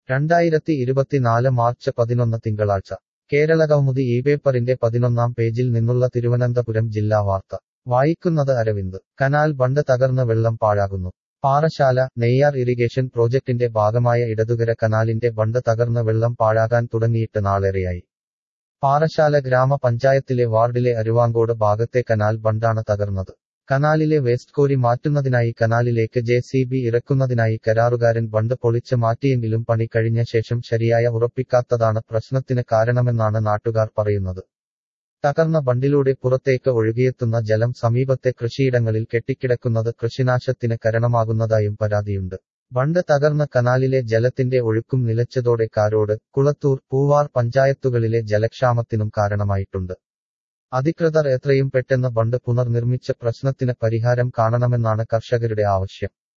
രണ്ടായിരത്തി ഇരുപത്തിനാല് മാർച്ച് പതിനൊന്ന് തിങ്കളാഴ്ച കേരളകൗമുദി ഈ പേപ്പറിന്റെ പതിനൊന്നാം പേജിൽ നിന്നുള്ള തിരുവനന്തപുരം ജില്ലാ വാർത്ത വായിക്കുന്നത് അരവിന്ദ് കനാൽ ബണ്ട് തകർന്ന് വെള്ളം പാഴാകുന്നു പാറശാല നെയ്യാർ ഇറിഗേഷൻ പ്രോജക്ടിന്റെ ഭാഗമായ ഇടതുകര കനാലിന്റെ ബണ്ട് തകർന്ന് വെള്ളം പാഴാകാൻ തുടങ്ങിയിട്ട് നാളേറെയായി പാറശാല ഗ്രാമപഞ്ചായത്തിലെ വാർഡിലെ അരുവാങ്കോട് ഭാഗത്തെ കനാൽ ബണ്ടാണ് തകർന്നത് കനാലിലെ വേസ്റ്റ് കോരി മാറ്റുന്നതിനായി കനാലിലേക്ക് ജെ സി ബി ഇറക്കുന്നതിനായി കരാറുകാരൻ ബണ്ട് പൊളിച്ച് മാറ്റിയെങ്കിലും പണി കഴിഞ്ഞ ശേഷം ശരിയായ ഉറപ്പിക്കാത്തതാണ് പ്രശ്നത്തിന് കാരണമെന്നാണ് നാട്ടുകാർ പറയുന്നത് തകർന്ന ബണ്ടിലൂടെ പുറത്തേക്ക് ഒഴുകിയെത്തുന്ന ജലം സമീപത്തെ കൃഷിയിടങ്ങളിൽ കെട്ടിക്കിടക്കുന്നത് കൃഷിനാശത്തിന് കാരണമാകുന്നതായും പരാതിയുണ്ട് ബണ്ട് തകർന്ന കനാലിലെ ജലത്തിന്റെ ഒഴുക്കും നിലച്ചതോടെ കാരോട് കുളത്തൂർ പൂവാർ പഞ്ചായത്തുകളിലെ ജലക്ഷാമത്തിനും കാരണമായിട്ടുണ്ട് അധികൃതർ എത്രയും പെട്ടെന്ന് ബണ്ട് പുനർനിർമ്മിച്ച പ്രശ്നത്തിന് പരിഹാരം കാണണമെന്നാണ് കർഷകരുടെ ആവശ്യം